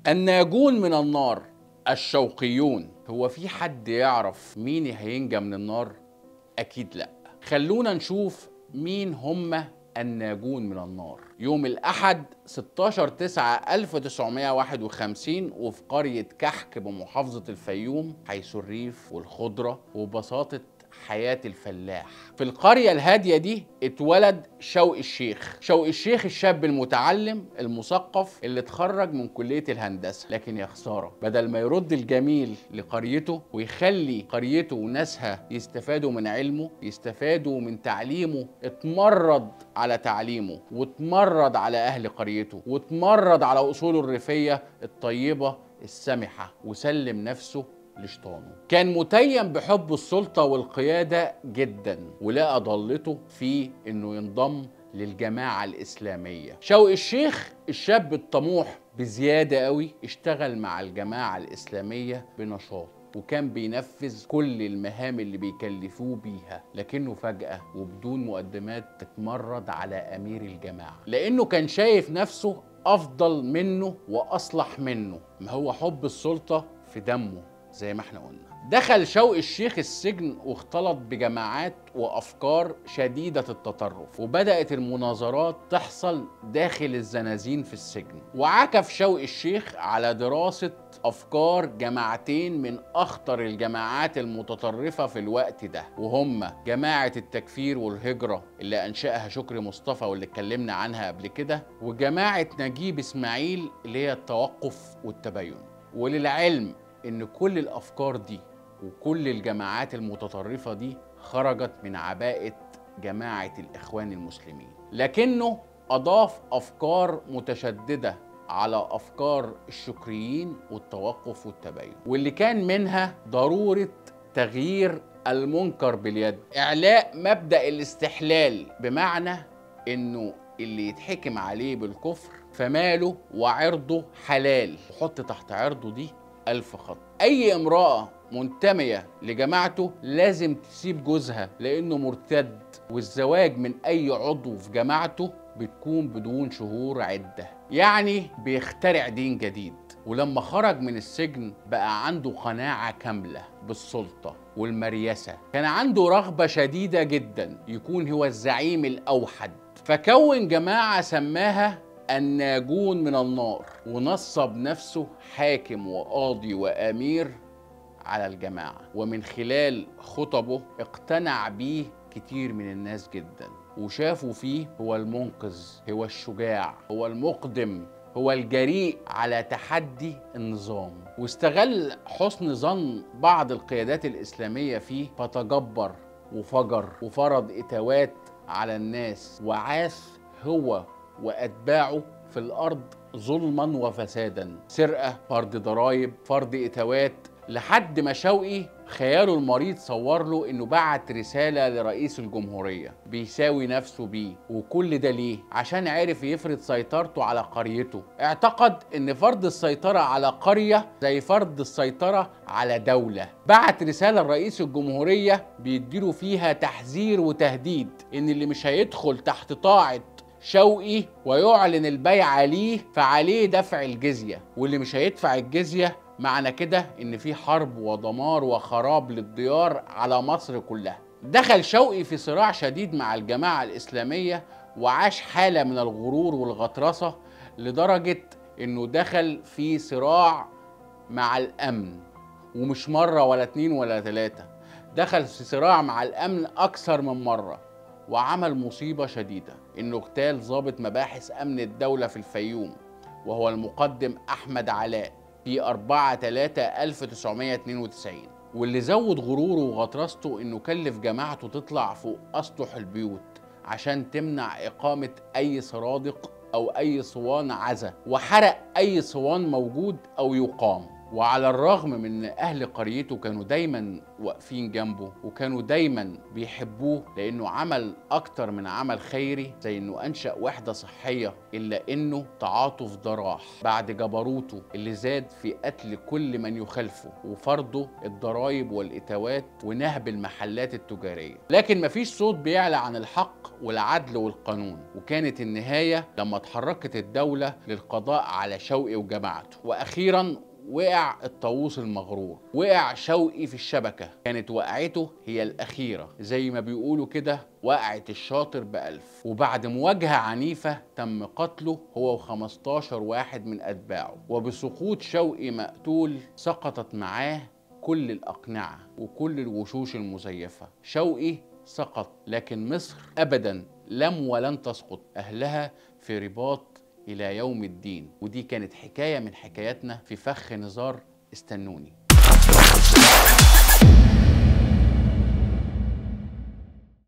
الناجون من النار الشوقيون هو في حد يعرف مين هينجى من النار اكيد لا خلونا نشوف مين هم الناجون من النار يوم الأحد 16 9 1951 وفي قرية كحك بمحافظة الفيوم حيث الريف والخضرة وبساطة حياة الفلاح في القرية الهادية دي اتولد شوقي الشيخ شوقي الشيخ الشاب المتعلم المثقف اللي اتخرج من كلية الهندسة لكن يا خسارة بدل ما يرد الجميل لقريته ويخلي قريته وناسها يستفادوا من علمه يستفادوا من تعليمه اتمرد على تعليمه واتمرد على أهل قريته واتمرد على أصوله الريفية الطيبة السمحة وسلم نفسه لشيطانه كان متيم بحب السلطة والقيادة جدا ولقى ضلته في انه ينضم للجماعة الإسلامية شوقي الشيخ الشاب الطموح بزيادة قوي اشتغل مع الجماعة الإسلامية بنشاط وكان بينفذ كل المهام اللي بيكلفوه بيها لكنه فجأة وبدون مقدمات اتمرد على أمير الجماعة لأنه كان شايف نفسه أفضل منه وأصلح منه ما هو حب السلطة في دمه زي ما احنا قلنا دخل شوقي الشيخ السجن واختلط بجماعات وافكار شديده التطرف وبدات المناظرات تحصل داخل الزنازين في السجن وعكف شوقي الشيخ على دراسه افكار جماعتين من اخطر الجماعات المتطرفه في الوقت ده وهم جماعه التكفير والهجره اللي انشاها شكري مصطفى واللي اتكلمنا عنها قبل كده وجماعه نجيب اسماعيل اللي هي التوقف والتبين وللعلم ان كل الافكار دي وكل الجماعات المتطرفه دي خرجت من عباءه جماعه الاخوان المسلمين لكنه اضاف افكار متشدده على افكار الشكريين والتوقف والتبين واللي كان منها ضروره تغيير المنكر باليد اعلاء مبدا الاستحلال بمعنى انه اللي يتحكم عليه بالكفر فماله وعرضه حلال وحط تحت عرضه دي ألف خط أي امرأة منتمية لجماعته لازم تسيب جوزها لأنه مرتد والزواج من أي عضو في جماعته بتكون بدون شهور عدة يعني بيخترع دين جديد ولما خرج من السجن بقى عنده قناعة كاملة بالسلطة والمريسة كان عنده رغبة شديدة جدا يكون هو الزعيم الأوحد فكون جماعة سماها الناجون من النار ونصب نفسه حاكم وقاضي وامير على الجماعه ومن خلال خطبه اقتنع بيه كتير من الناس جدا وشافوا فيه هو المنقذ هو الشجاع هو المقدم هو الجريء على تحدي النظام واستغل حسن ظن بعض القيادات الاسلاميه فيه فتجبر وفجر وفرض اتوات على الناس وعاث هو واتباعه في الارض ظلما وفسادا سرقه فرض ضرائب فرض اتوات لحد ما شوقي خياله المريض صور له انه بعت رساله لرئيس الجمهوريه بيساوي نفسه بيه وكل ده ليه عشان عرف يفرض سيطرته على قريته اعتقد ان فرض السيطره على قريه زي فرض السيطره على دوله بعت رساله لرئيس الجمهوريه بيديله فيها تحذير وتهديد ان اللي مش هيدخل تحت طاعه شوقي ويعلن البيعة ليه فعليه دفع الجزية واللي مش هيدفع الجزية معنى كده ان في حرب ودمار وخراب للديار على مصر كلها دخل شوقي في صراع شديد مع الجماعة الإسلامية وعاش حالة من الغرور والغطرسة لدرجة انه دخل في صراع مع الأمن ومش مرة ولا اتنين ولا تلاتة دخل في صراع مع الأمن أكثر من مرة وعمل مصيبة شديدة إنه اغتال ضابط مباحث أمن الدولة في الفيوم وهو المقدم أحمد علاء في 4 3 1992 واللي زود غروره وغطرسته إنه كلف جماعته تطلع فوق أسطح البيوت عشان تمنع إقامة أي سرادق أو أي صوان عزا وحرق أي صوان موجود أو يقام وعلى الرغم من ان اهل قريته كانوا دايما واقفين جنبه وكانوا دايما بيحبوه لانه عمل اكتر من عمل خيري زي انه انشا وحده صحيه الا انه تعاطف ضراح بعد جبروته اللي زاد في قتل كل من يخالفه وفرضه الضرائب والاتاوات ونهب المحلات التجاريه لكن مفيش صوت بيعلى عن الحق والعدل والقانون وكانت النهايه لما اتحركت الدوله للقضاء على شوقي وجماعته واخيرا وقع الطاووس المغرور وقع شوقي في الشبكة كانت وقعته هي الأخيرة زي ما بيقولوا كده وقعت الشاطر بألف وبعد مواجهة عنيفة تم قتله هو و15 واحد من أتباعه وبسقوط شوقي مقتول سقطت معاه كل الأقنعة وكل الوشوش المزيفة شوقي سقط لكن مصر أبدا لم ولن تسقط أهلها في رباط إلى يوم الدين ودي كانت حكاية من حكاياتنا في فخ نزار استنوني